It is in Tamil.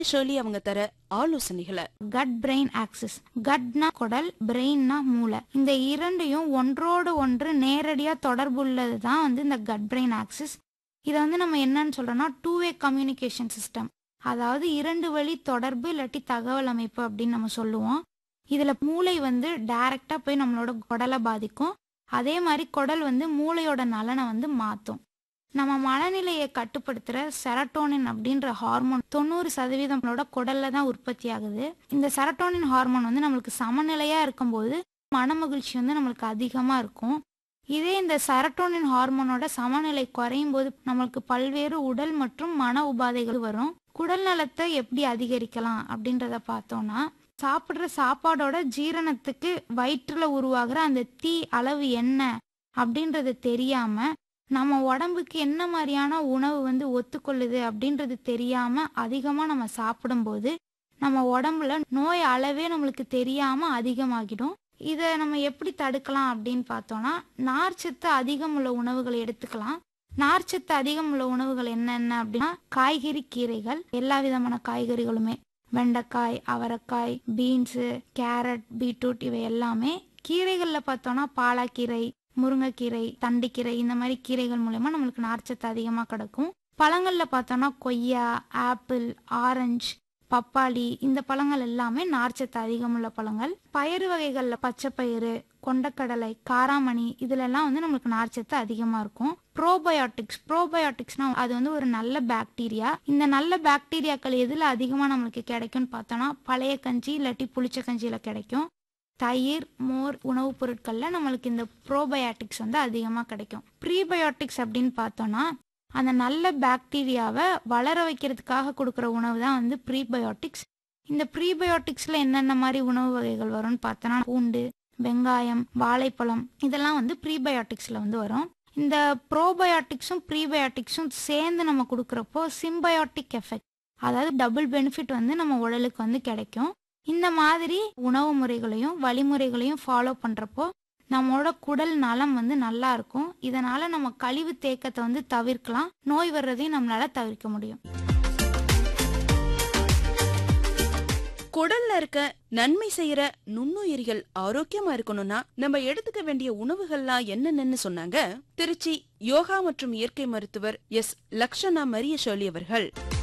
ஷர்லி அவங்க தர ஆலோசனைகளை கட் பிரெயின் ஆக்சிஸ் கட்னா குடல் பிரெயின்னா மூளை இந்த இரண்டையும் ஒன்றோடு ஒன்று நேரடியா தொடர்புள்ளது தான் வந்து இந்த கட் பிரெயின் ஆக்சிஸ் இதை வந்து நம்ம என்னன்னு சொல்றோம்னா டூ வே கம்யூனிகேஷன் சிஸ்டம் அதாவது இரண்டு வழி தொடர்பு இல்லாட்டி தகவல் அமைப்பு அப்படின்னு நம்ம சொல்லுவோம் இதுல மூளை வந்து டைரக்டா போய் நம்மளோட குடலை பாதிக்கும் அதே மாதிரி குடல் வந்து மூளையோட நலனை வந்து மாற்றும் நம்ம மனநிலையை கட்டுப்படுத்துற செரட்டோனின் அப்படின்ற ஹார்மோன் தொண்ணூறு சதவீதம் நம்மளோட குடல்ல தான் உற்பத்தி ஆகுது இந்த செரட்டோனின் ஹார்மோன் வந்து நம்மளுக்கு சமநிலையா இருக்கும்போது மன மகிழ்ச்சி வந்து நம்மளுக்கு அதிகமா இருக்கும் இதே இந்த செரட்டோனின் ஹார்மோனோட சமநிலை குறையும் போது நம்மளுக்கு பல்வேறு உடல் மற்றும் மன உபாதைகள் வரும் குடல் நலத்தை எப்படி அதிகரிக்கலாம் அப்படின்றத பார்த்தோம்னா சாப்பிட்ற சாப்பாடோட ஜீரணத்துக்கு வயிற்றுல உருவாகிற அந்த தீ அளவு என்ன அப்படின்றது தெரியாம நம்ம உடம்புக்கு என்ன மாதிரியான உணவு வந்து ஒத்துக்கொள்ளுது அப்படின்றது தெரியாம அதிகமா நம்ம சாப்பிடும்போது நம்ம உடம்புல நோய் அளவே நம்மளுக்கு தெரியாம அதிகமாகிடும் இதை நம்ம எப்படி தடுக்கலாம் அப்படின்னு பார்த்தோம்னா நார்ச்சத்து அதிகம் உள்ள உணவுகளை எடுத்துக்கலாம் நார்ச்சத்து அதிகம் உள்ள உணவுகள் என்னென்ன அப்படின்னா காய்கறி கீரைகள் எல்லா விதமான காய்கறிகளுமே வெண்டைக்காய் அவரைக்காய் பீன்ஸு கேரட் பீட்ரூட் இவை எல்லாமே கீரைகளில் பார்த்தோம்னா பாலாக்கீரை முருங்கைக்கீரை தண்டிக்கீரை இந்த மாதிரி கீரைகள் மூலயமா நம்மளுக்கு நார்ச்சத்து அதிகமாக கிடைக்கும் பழங்களில் பார்த்தோம்னா கொய்யா ஆப்பிள் ஆரஞ்சு பப்பாளி இந்த பழங்கள் எல்லாமே நார்ச்சத்து அதிகமுள்ள பழங்கள் பயிறு வகைகளில் பச்சைப்பயிறு கொண்டக்கடலை காராமணி இதுலெல்லாம் வந்து நம்மளுக்கு நார்ச்சத்து அதிகமாக இருக்கும் ப்ரோபயோட்டிக்ஸ் ப்ரோபயோட்டிக்ஸ்னா அது வந்து ஒரு நல்ல பாக்டீரியா இந்த நல்ல பாக்டீரியாக்கள் எதில் அதிகமாக நம்மளுக்கு கிடைக்கும்னு பார்த்தோம்னா பழைய கஞ்சி இல்லாட்டி புளிச்ச கஞ்சியில் கிடைக்கும் தயிர் மோர் உணவுப் பொருட்களில் நம்மளுக்கு இந்த ப்ரோபயோட்டிக்ஸ் வந்து அதிகமாக கிடைக்கும் ப்ரீபயோட்டிக்ஸ் அப்படின்னு பார்த்தோம்னா அந்த நல்ல பாக்டீரியாவை வளர வைக்கிறதுக்காக கொடுக்குற உணவு தான் வந்து ப்ரீபயோட்டிக்ஸ் இந்த ப்ரீபயோட்டிக்ஸில் என்னென்ன மாதிரி உணவு வகைகள் வரும்னு பார்த்தோன்னா பூண்டு வெங்காயம் வாழைப்பழம் இதெல்லாம் வந்து ப்ரீபயோட்டிக்ஸில் வந்து வரும் இந்த ப்ரோபயோட்டிக்ஸும் ப்ரீபயோட்டிக்ஸும் சேர்ந்து நம்ம கொடுக்குறப்போ சிம்பயோட்டிக் எஃபெக்ட் அதாவது டபுள் பெனிஃபிட் வந்து நம்ம உடலுக்கு வந்து கிடைக்கும் இந்த மாதிரி உணவு முறைகளையும் வழிமுறைகளையும் ஃபாலோ பண்ணுறப்போ நம்மளோட குடல் நலம் வந்து நல்லா இருக்கும் இதனால நம்ம கழிவு தேக்கத்தை வந்து தவிர்க்கலாம் நோய் வர்றதையும் நம்மளால தவிர்க்க முடியும் குடல்ல இருக்க நன்மை செய்யற நுண்ணுயிரிகள் ஆரோக்கியமா இருக்கணும்னா நம்ம எடுத்துக்க வேண்டிய உணவுகள்லாம் என்னென்னு சொன்னாங்க திருச்சி யோகா மற்றும் இயற்கை மருத்துவர் எஸ் லக்ஷனா மரிய ஷோலி அவர்கள்